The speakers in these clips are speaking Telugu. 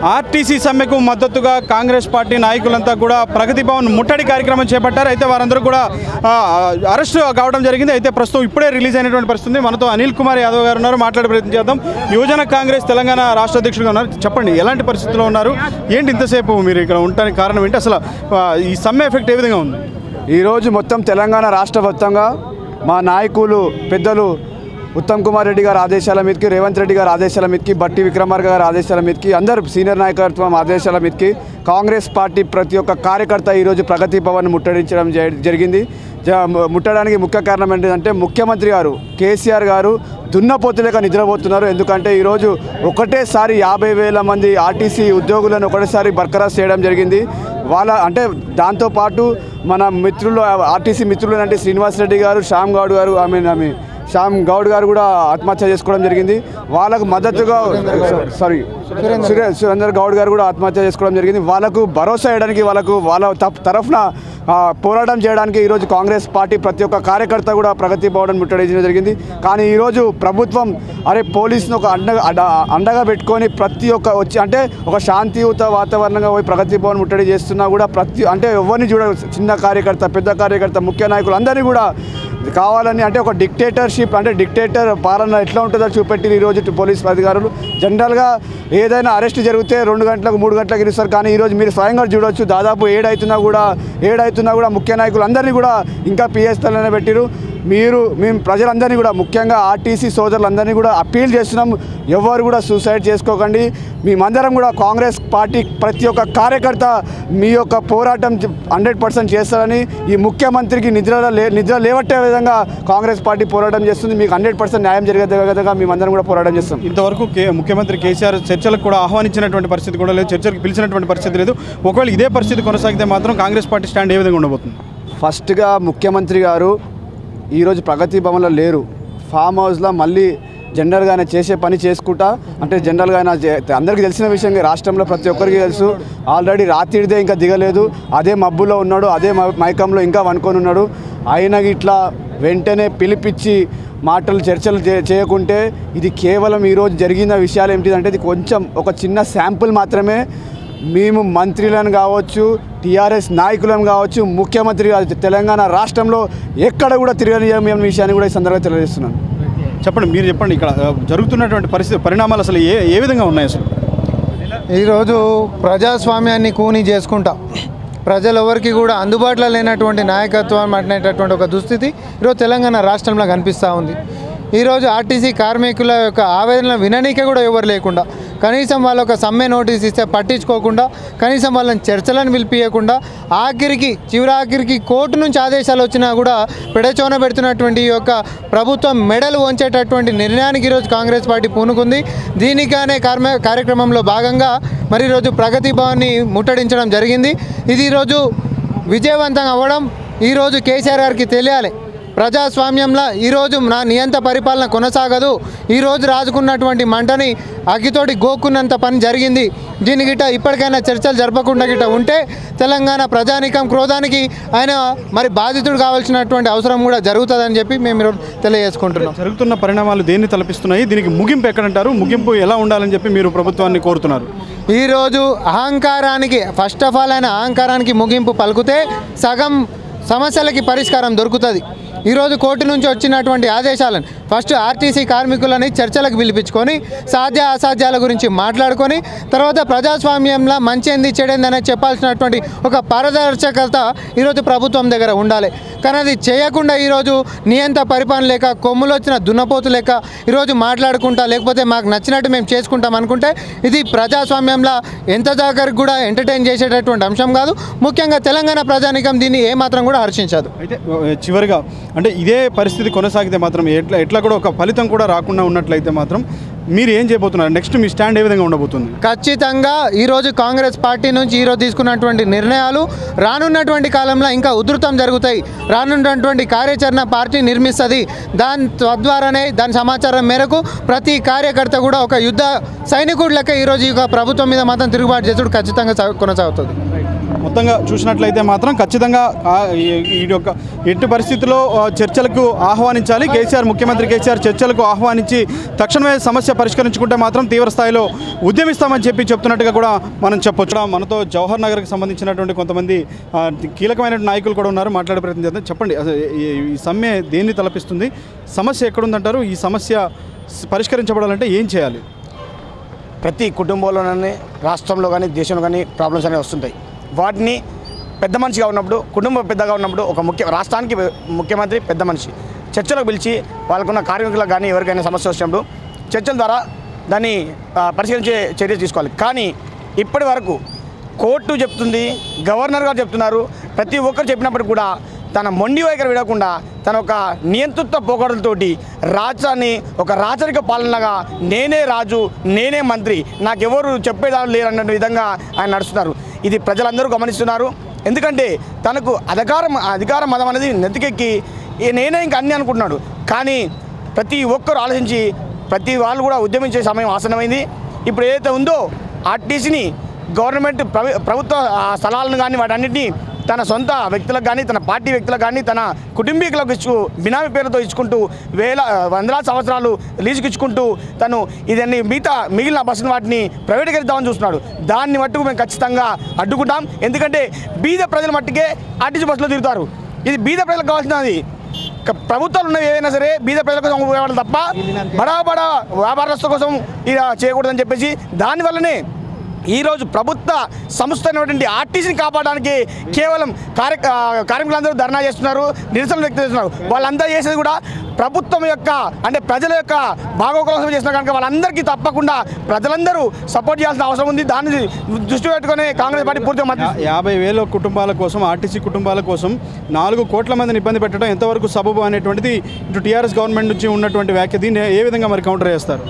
ఆర్టీసీ సమ్మెకు మద్దతుగా కాంగ్రెస్ పార్టీ నాయకులంతా కూడా ప్రగతి భవన్ ముట్టడి కార్యక్రమం చేపట్టారు అయితే వారందరూ కూడా ఆ, అరెస్ట్ కావడం జరిగింది అయితే ప్రస్తుతం ఇప్పుడే రిలీజ్ అయినటువంటి పరిస్థితి ఉంది. మనతో అనిల్ కుమార్ యాదవ్ గారు ఉన్నారు మాట్లాడే ప్రయత్నం చేద్దాం యువజన కాంగ్రెస్ తెలంగాణ రాష్ట్ర అధ్యక్షుడిగా ఉన్నారు చెప్పండి ఎలాంటి పరిస్థితుల్లో ఉన్నారు ఏంటి ఇంతసేపు మీరు ఇక్కడ ఉండడానికి కారణం ఏంటి అసలు ఆ, ఈ సమ్మె ఎఫెక్ట్ ఏ విధంగా ఉంది ఈరోజు మొత్తం తెలంగాణ రాష్ట్ర వ్యాప్తంగా మా నాయకులు పెద్దలు ఉత్తమ్ కుమార్ రెడ్డి గారి ఆదేశాల మీదకి రేవంత్ రెడ్డి గారి ఆదేశాల మీదకి బట్టి విక్రమార్క గారి ఆదేశాల మీదకి అందరు సీనియర్ నాయకత్వం ఆదేశాల మీదకి కాంగ్రెస్ పార్టీ ప్రతి ఒక్క కార్యకర్త ఈరోజు ప్రగతి భవన్ ముట్టడించడం జరి- జరిగింది జ- ముట్టడానికి ముఖ్య కారణం ఏంటంటే ముఖ్యమంత్రి గారు కేసీఆర్ గారు దున్నపోతులేక నిద్రపోతున్నారు ఎందుకంటే ఈరోజు ఒకటేసారి యాభై వేల మంది ఆర్టీసీ ఉద్యోగులను ఒకటేసారి బర్ఖరారు చేయడం జరిగింది వాళ్ళ అంటే దాంతోపాటు మన మిత్రులు ఆర్టీసీ మిత్రులు అంటే శ్రీనివాస్ రెడ్డి గారు Shyam Goud garu I mean I mean Shyam Goud garu కూడా ఆత్మహత్య చేసుకోవడం జరిగింది వాళ్ళకు మద్దతుగా సారీ సురే సురేందర్ గౌడ్ గారు కూడా ఆత్మహత్య చేసుకోవడం జరిగింది వాళ్ళకు భరోసా వేయడానికి వాళ్ళకు వాళ్ళ తప్- తరఫున ఆ, పోరాటం చేయడానికి ఈరోజు కాంగ్రెస్ పార్టీ ప్రతి ఒక్క కార్యకర్త కూడా ప్రగతి భవన్ ముట్టడించడం జరిగింది కానీ ఈరోజు ప్రభుత్వం అరే పోలీసును ఒక అండగా అడ- అండగా పెట్టుకొని ప్రతి ఒక్క వచ్చి అంటే ఒక శాంతియుత వాతావరణంగా పోయి ప్రగతి భవన్ ముట్టడి చేస్తున్నా కూడా ప్రతి అంటే ఎవరిని చూడ చిన్న కార్యకర్త పెద్ద కార్యకర్త ముఖ్య నాయకులు అందరినీ కూడా కావాలని అంటే ఒక డిక్టేటర్షిప్ అంటే డిక్టేటర్ పాలన ఎట్లా ఉంటుందో చూపెట్టి ఈరోజు పోలీస్ అధికారులు జనరల్గా ఏదైనా అరెస్ట్ జరిగితే రెండు గంటలకు మూడు గంటలకు ఇస్తారు కానీ ఈరోజు మీరు స్వయంగా చూడొచ్చు దాదాపు ఏడైతున్నా కూడా ఏడైతున్నా కూడా ముఖ్య నాయకులు అందరినీ కూడా ఇంకా పిఎస్ఎల్లోనే పెట్టిరు మీరు మేము ప్రజలందరినీ కూడా ముఖ్యంగా ఆర్టీసీ సోదరులందరినీ కూడా అప్పీల్ చేస్తున్నాం ఎవరు కూడా సూసైడ్ చేసుకోకండి మేమందరం కూడా కాంగ్రెస్ పార్టీ ప్రతి ఒక్క కార్యకర్త మీ యొక్క పోరాటం హండ్రెడ్ పర్సెంట్ చేస్తారని ఈ ముఖ్యమంత్రికి నిద్ర లే నిద్ర లేవట్టే విధంగా కాంగ్రెస్ పార్టీ పోరాటం చేస్తుంది మీకు హండ్రెడ్ పర్సెంట్ న్యాయం జరిగే విధంగా మేమందరం కూడా పోరాటం చేస్తాం ఇంతవరకు కే ముఖ్యమంత్రి కేసీఆర్ చర్చలకు కూడా ఆహ్వానించినటువంటి పరిస్థితి కూడా లేదు చర్చలకు పిలిచినటువంటి పరిస్థితి లేదు ఒకవేళ ఇదే పరిస్థితి కొనసాగితే మాత్రం కాంగ్రెస్ పార్టీ స్టాండ్ ఏ విధంగా ఉండబోతుంది ఫస్ట్గా ముఖ్యమంత్రి గారు ఈరోజు ప్రగతి భవన్లో లేరు ఫామ్ హౌస్లో మళ్ళీ జనరల్గానే చేసే పని చేసుకుంటా అంటే జనరల్గా ఆయన చే- అందరికీ తెలిసిన విషయం రాష్ట్రంలో ప్రతి ఒక్కరికి తెలుసు ఆల్రెడీ రాత్రిదే ఇంకా దిగలేదు అదే మబ్బులో ఉన్నాడు అదే మ- మైకంలో ఇంకా వనుకొని ఉన్నాడు ఆయన ఇట్లా వెంటనే పిలిపించి మాటలు చర్చలు చే- చేయకుంటే ఇది కేవలం ఈరోజు జరిగిన విషయాలు ఏమిటిదంటే ఇది కొంచెం ఒక చిన్న శాంపుల్ మాత్రమే మేము మంత్రులను కావచ్చు టీఆర్ఎస్ నాయకులను కావచ్చు ముఖ్యమంత్రి కావచ్చు తెలంగాణ రాష్ట్రంలో ఎక్కడ కూడా తిరగనీయం విషయాన్ని కూడా ఈ సందర్భంగా తెలియజేస్తున్నాను చెప్పండి మీరు చెప్పండి ఇక్కడ ఆ, జరుగుతున్నటువంటి పరిస్థితి పరిణామాలు అసలు ఏ ఏ విధంగా ఉన్నాయి అసలు ఈరోజు ప్రజాస్వామ్యాన్ని కూని చేసుకుంటా ప్రజలు ఎవరికి కూడా అందుబాటులో లేనటువంటి నాయకత్వం అనేటటువంటి ఒక దుస్థితి ఈరోజు తెలంగాణ రాష్ట్రంలో కనిపిస్తూ ఉంది ఈరోజు ఆర్టీసీ కార్మికుల యొక్క ఆవేదన విననీకే కూడా ఎవరు లేకుండా కనీసం వాళ్ళ ఒక సమ్మె నోటీస్ ఇస్తే పట్టించుకోకుండా కనీసం వాళ్ళని చర్చలను పిలిపియకుండా ఆఖరికి చివరి ఆఖరికి కోర్టు నుంచి ఆదేశాలు వచ్చినా కూడా పెడచోన పెడుతున్నటువంటి ఈ యొక్క ప్రభుత్వం మెడలు వంచేటటువంటి నిర్ణయానికి ఈరోజు కాంగ్రెస్ పార్టీ పూనుకుంది దీనికానే కార్మ కార్యక్రమంలో భాగంగా మరి ఈరోజు ప్రగతి భవన్ని ముట్టడించడం జరిగింది ఇది ఈరోజు విజయవంతం అవ్వడం ఈరోజు కేసీఆర్ గారికి తెలియాలి ప్రజాస్వామ్యంలో ఈరోజు నా నియంత పరిపాలన కొనసాగదు ఈరోజు రాజుకున్నటువంటి మంటని అగ్గితోటి గోక్కున్నంత పని జరిగింది దీని గిట్ట ఇప్పటికైనా చర్చలు జరపకుండా గిట్ట ఉంటే తెలంగాణ ప్రజానికం క్రోధానికి ఆయన మరి బాధితుడు కావాల్సినటువంటి అవసరం కూడా జరుగుతుందని చెప్పి మేము ఈరోజు తెలియజేసుకుంటున్నాం జరుగుతున్న పరిణామాలు దేన్ని తలపిస్తున్నాయి దీనికి ముగింపు ఎక్కడంటారు ముగింపు ఎలా ఉండాలని చెప్పి మీరు ప్రభుత్వాన్ని కోరుతున్నారు ఈరోజు అహంకారానికి ఫస్ట్ ఆఫ్ ఆల్ ఆయన అహంకారానికి ముగింపు పలుకుతే సగం సమస్యలకి పరిష్కారం దొరుకుతుంది ఈరోజు కోర్టు నుంచి వచ్చినటువంటి ఆదేశాలను ఫస్ట్ ఆర్టీసీ కార్మికులని చర్చలకు పిలిపించుకొని సాధ్య అసాధ్యాల గురించి మాట్లాడుకొని తర్వాత ప్రజాస్వామ్యంలో మంచి ఏంది చెడేంది అనేది చెప్పాల్సినటువంటి ఒక పారదర్శకత ఈరోజు ప్రభుత్వం దగ్గర ఉండాలి కానీ అది చేయకుండా ఈరోజు నియంత పరిపాలన లేక కొమ్ములు వచ్చిన దున్నపోతు లేక ఈరోజు మాట్లాడుకుంటా లేకపోతే మాకు నచ్చినట్టు మేము చేసుకుంటాం అనుకుంటే ఇది ప్రజాస్వామ్యంలో ఎంత దగ్గరకు కూడా ఎంటర్టైన్ చేసేటటువంటి అంశం కాదు ముఖ్యంగా తెలంగాణ ప్రజానికం దీన్ని ఏమాత్రం కూడా హర్షించదు అయితే ఆ, చివరిగా అంటే ఇదే పరిస్థితి కొనసాగితే మాత్రం ఎట్లా ఎట్లా కూడా ఒక ఫలితం కూడా రాకుండా ఉన్నట్లయితే మాత్రం మీరు ఏం చేయబోతున్నారు నెక్స్ట్ మీ స్టాండ్ ఏ విధంగా ఉండబోతుంది ఖచ్చితంగా ఈరోజు కాంగ్రెస్ పార్టీ నుంచి ఈరోజు తీసుకున్నటువంటి నిర్ణయాలు రానున్నటువంటి కాలంలో ఇంకా ఉధృతం జరుగుతాయి రానున్నటువంటి కార్యాచరణ పార్టీ నిర్మిస్తుంది దాని తద్వారానే దాని సమాచారం మేరకు ప్రతి కార్యకర్త కూడా ఒక యుద్ధ సైనికుడు లెక్క ఈరోజు ఈ యొక్క ప్రభుత్వం మీద మాత్రం తిరుగుబాటు చేసుడు ఖచ్చితంగా సా- కొనసాగుతుంది మొత్తంగా చూసినట్లయితే మాత్రం ఖచ్చితంగా ఆ, ఈ- ఈ యొక్క ఎట్టి పరిస్థితుల్లో ఆ, చర్చలకు ఆహ్వానించాలి కేసీఆర్ ముఖ్యమంత్రి కేసీఆర్ చర్చలకు ఆహ్వానించి తక్షణమే సమస్య పరిష్కరించుకుంటే మాత్రం తీవ్ర స్థాయిలో ఉద్యమిస్తామని చెప్పి చెప్తున్నట్టుగా కూడా మనం చెప్పొచ్చు ఇక్కడ మనతో జవహర్ నగర్కి సంబంధించినటువంటి కొంతమంది ఆ, కీలకమైన నాయకులు కూడా ఉన్నారు మాట్లాడే ప్రయత్నం చేద్దాం చెప్పండి అసలు ఈ- ఈ సమ్మె దేన్ని తలపిస్తుంది సమస్య ఎక్కడుందంటారు ఈ సమస్య స- పరిష్కరించబడాలంటే ఏం చేయాలి ప్రతి కుటుంబంలోనే రాష్ట్రంలో కానీ దేశంలో కానీ ప్రాబ్లమ్స్ అనేవి వస్తుంటాయి వాటిని పెద్ద మనిషిగా ఉన్నప్పుడు కుటుంబం పెద్దగా ఉన్నప్పుడు ఒక ముఖ్య రాష్ట్రానికి ముఖ్యమంత్రి పెద్ద మనిషి చర్చలకు పిలిచి వాళ్ళకున్న కార్మికులకు కానీ ఎవరికైనా సమస్య వచ్చినప్పుడు చర్చల ద్వారా దాన్ని ఆ, పరిశీలించే చర్య తీసుకోవాలి కానీ ఇప్పటి వరకు కోర్టు చెప్తుంది గవర్నర్ గారు చెప్తున్నారు ప్రతి ఒక్కరు చెప్పినప్పటికీ కూడా తన మొండి వైఖరి విడకుండా తన ఒక నియంతృత్వ పోకడలతోటి రాజ్యాన్ని ఒక రాచరిక పాలనగా నేనే రాజు నేనే మంత్రి నాకెవరు చెప్పేదారు లేరన్న విధంగా ఆయన నడుస్తున్నారు ఇది ప్రజలందరూ గమనిస్తున్నారు ఎందుకంటే తనకు అధికారం అధికార మదం అనేది నెత్తికెక్కి "ఏ, నేనే ఇంక అన్ని అనుకుంటున్నాడు కానీ ప్రతి ఒక్కరు ఆలోచించి ప్రతి వాళ్ళు కూడా ఉద్యమించే సమయం ఆసనమైంది ఇప్పుడు ఏదైతే ఉందో ఆర్టీసీని గవర్నమెంట్ ప్రవి- ప్రభుత్వ ఆ, స్థలాలను కానీ వాటన్నిటిని తన సొంత వ్యక్తులకు కానీ తన పార్టీ వ్యక్తులకు కానీ తన కుటుంబీకులకు ఇచ్చు బినామీ పేరుతో ఇచ్చుకుంటూ వేల వందలాది సంవత్సరాలు లీజుకి ఇచ్చుకుంటూ తను ఇదన్నీ మిగతా మిగిలిన బస్సును వాటిని ప్రైవేటీకరిద్దామని చూస్తున్నాడు దాన్ని మట్టుకు మేము ఖచ్చితంగా అడ్డుకుంటాం ఎందుకంటే బీద ప్రజల మట్టుకే ఆర్టీసీ బస్సులో తిరుగుతారు ఇది బీద ప్రజలకు కావాల్సినది క- ప్రభుత్వాలు ఉన్నవి ఏదైనా సరే బీద ప్రజల కోసం ఉపయోగపడాలి తప్ప బడా బడా వ్యాపారస్తుల కోసం ఇలా చేయకూడదని చెప్పేసి దానివల్లనే ఈరోజు ప్రభుత్వ సంస్థ అయినటువంటి ఆర్టీసీని కాపాడడానికి కేవలం కార్య ఆ, కార్మికులందరూ ధర్నా చేస్తున్నారు నిరసన వ్యక్తం చేస్తున్నారు వాళ్ళందరూ చేసేది కూడా ప్రభుత్వం యొక్క అంటే ప్రజల యొక్క భాగోగుల కోసం చేసిన కనుక వాళ్ళందరికీ తప్పకుండా ప్రజలందరూ సపోర్ట్ చేయాల్సిన అవసరం ఉంది దాన్ని దృష్టి పెట్టుకొని కాంగ్రెస్ పార్టీ పూర్తిగా మద్దతు యా- యాభై వేల కుటుంబాల కోసం ఆర్టీసీ కుటుంబాల కోసం నాలుగు కోట్ల మందిని ఇబ్బంది పెట్టడం ఎంతవరకు సబబు అనేటువంటిది ఇటు టీఆర్ఎస్ గవర్నమెంట్ నుంచి ఉన్నటువంటి వ్యాఖ్య దీన్ని ఏ విధంగా మరి కౌంటర్ చేస్తారు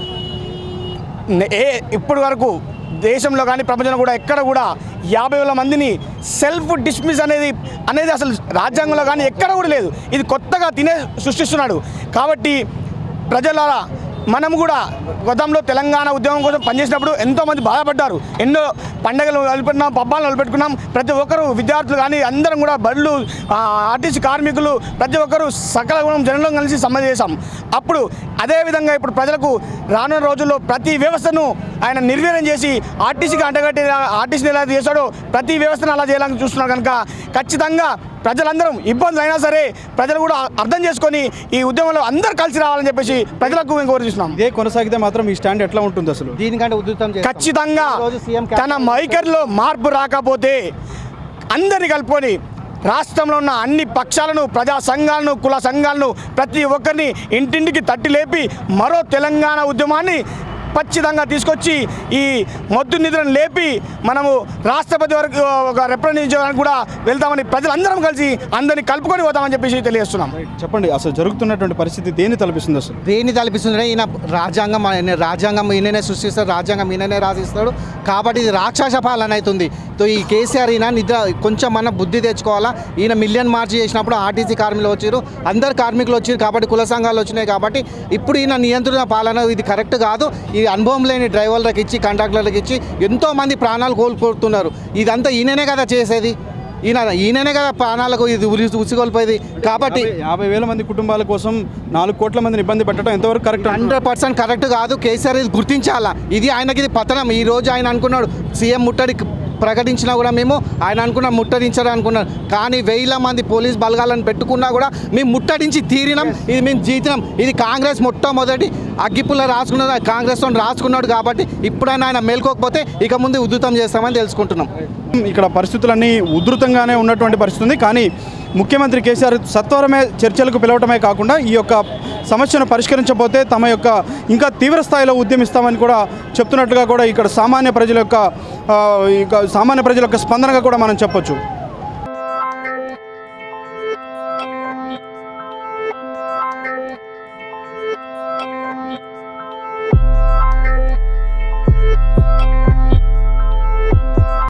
నే- ఏ ఇప్పటి వరకు దేశంలో కానీ ప్రపంచంలో కూడా ఎక్కడ కూడా యాభై వేల మందిని సెల్ఫ్ డిస్మిస్ అనేది అనేది అసలు రాజ్యాంగంలో కానీ ఎక్కడ కూడా లేదు ఇది కొత్తగా తినే సృష్టిస్తున్నాడు కాబట్టి ప్రజలారా మనం కూడా గతంలో తెలంగాణ ఉద్యమం కోసం పనిచేసినప్పుడు ఎంతోమంది బాధపడ్డారు ఎన్నో పండగలు నిలబెట్టుకున్నాం పబ్బాలు నిలబెట్టుకున్నాం ప్రతి ఒక్కరు విద్యార్థులు కానీ అందరం కూడా బళ్ళు ఆ, ఆర్టీసీ కార్మికులు ప్రతి ఒక్కరు సకల గుణం జనంలో కలిసి సమ్మె చేశాం అప్పుడు అదేవిధంగా ఇప్పుడు ప్రజలకు రానున్న రోజుల్లో ప్రతి వ్యవస్థను ఆయన నిర్వీర్యం చేసి ఆర్టీసీకి అంటగట్టి ఆర్టీసీని ఎలా చేశాడో ప్రతి వ్యవస్థను అలా చేయాలని చూస్తున్నారు కనుక ఖచ్చితంగా ప్రజలందరం ఇబ్బందులు అయినా సరే ప్రజలు కూడా అర్థం చేసుకొని ఈ ఉద్యమంలో అందరూ కలిసి రావాలని చెప్పేసి ప్రజలకు మేము కోరుతున్నాం ఇదే కొనసాగితే మాత్రం ఈ స్టాండ్ ఎట్లా ఉంటుంది అసలు దీనికంటే ఉధృతం చేస్తాం. ఖచ్చితంగా ఈ రోజు సీఎం తన వైఖరిలో మార్పు రాకపోతే అందరిని కలుపుకొని రాష్ట్రంలో ఉన్న అన్ని పక్షాలను ప్రజా సంఘాలను కుల సంఘాలను ప్రతి ఒక్కరిని ఇంటింటికి తట్టి లేపి మరో తెలంగాణ ఉద్యమాన్ని ఖచ్చితంగా తీసుకొచ్చి ఈ మొద్దు నిధులను లేపి మనము రాష్ట్రపతి వరకు ఒక రిప్రజెంటేటివ్ కూడా వెళ్తామని ప్రజలందరం కలిసి అందరినీ కలుపుకొని పోతామని చెప్పేసి తెలియజేస్తున్నాం చెప్పండి అసలు జరుగుతున్నటువంటి పరిస్థితి దేన్ని తలపిస్తుంది అసలు దేన్ని తలపిస్తుందంటే ఈయన రాజ్యాంగం ఆయన రాజ్యాంగం ఈయననే సృష్టిస్తాడు రాజ్యాంగం ఈయననే రాసిస్తాడు కాబట్టి ఇది రాక్షస పాలన అవుతుంది తో ఈ కేసీఆర్ ఈయన నిద్ర కొంచెం మన బుద్ధి తెచ్చుకోవాలా ఈయన మిలియన్ మార్చి చేసినప్పుడు ఆర్టీసీ కార్మికులు వచ్చారు అందరు కార్మికులు వచ్చారు కాబట్టి కుల సంఘాలు వచ్చినాయి కాబట్టి ఇప్పుడు ఈయన నియంత్రణ పాలన ఇది కరెక్ట్ కాదు ఈ అనుభవం లేని డ్రైవర్లకు ఇచ్చి కండక్టర్లకు ఇచ్చి ఎంతో మంది ప్రాణాలు కోల్పోతున్నారు ఇదంతా ఈయననే కదా చేసేది ఈయన ఈయననే కదా ప్రాణాలకు ఇది ఉరి ఉసిగొల్పోయేది కాబట్టి యాభై- యాభై వేల మంది కుటుంబాల కోసం నాలుగు కోట్ల మందిని ఇబ్బంది పెట్టడం ఎంతవరకు కరెక్ట్ హండ్రెడ్ పర్సెంట్ కరెక్ట్ కాదు కేసీఆర్ ఇది గుర్తించాలా ఇది ఆయనకి ఇది పతనం ఈ రోజు ఆయన అనుకున్నాడు సీఎం ముట్టడి ప్రకటించినా కూడా మేము ఆయన అనుకున్న ముట్టడించారు అనుకున్నాం కానీ వేల మంది పోలీస్ బలగాలను పెట్టుకున్నా కూడా మేము ముట్టడించి తీరినాం ఇది మేము జీతినాం ఇది కాంగ్రెస్ మొట్టమొదటి అగ్గిపుల్ల రాసుకున్నది కాంగ్రెస్ తో రాసుకున్నాడు కాబట్టి ఇప్పుడైనా ఆయన మేల్కోకపోతే ఇక ముందు ఉద్ధృతం చేస్తామని తెలుసుకుంటున్నాం ఇక్కడ పరిస్థితులన్నీ ఉధృతంగానే ఉన్నటువంటి పరిస్థితి ఉంది కానీ ముఖ్యమంత్రి కేసీఆర్ సత్వరమే చర్చలకు పిలవటమే కాకుండా ఈ యొక్క సమస్యను పరిష్కరించకపోతే తమ యొక్క ఇంకా తీవ్ర స్థాయిలో ఉద్యమిస్తామని కూడా చెప్తున్నట్లుగా కూడా ఇక్కడ సామాన్య ప్రజల యొక్క ఆ, ఇక సామాన్య ప్రజల యొక్క స్పందనగా కూడా మనం చెప్పొచ్చు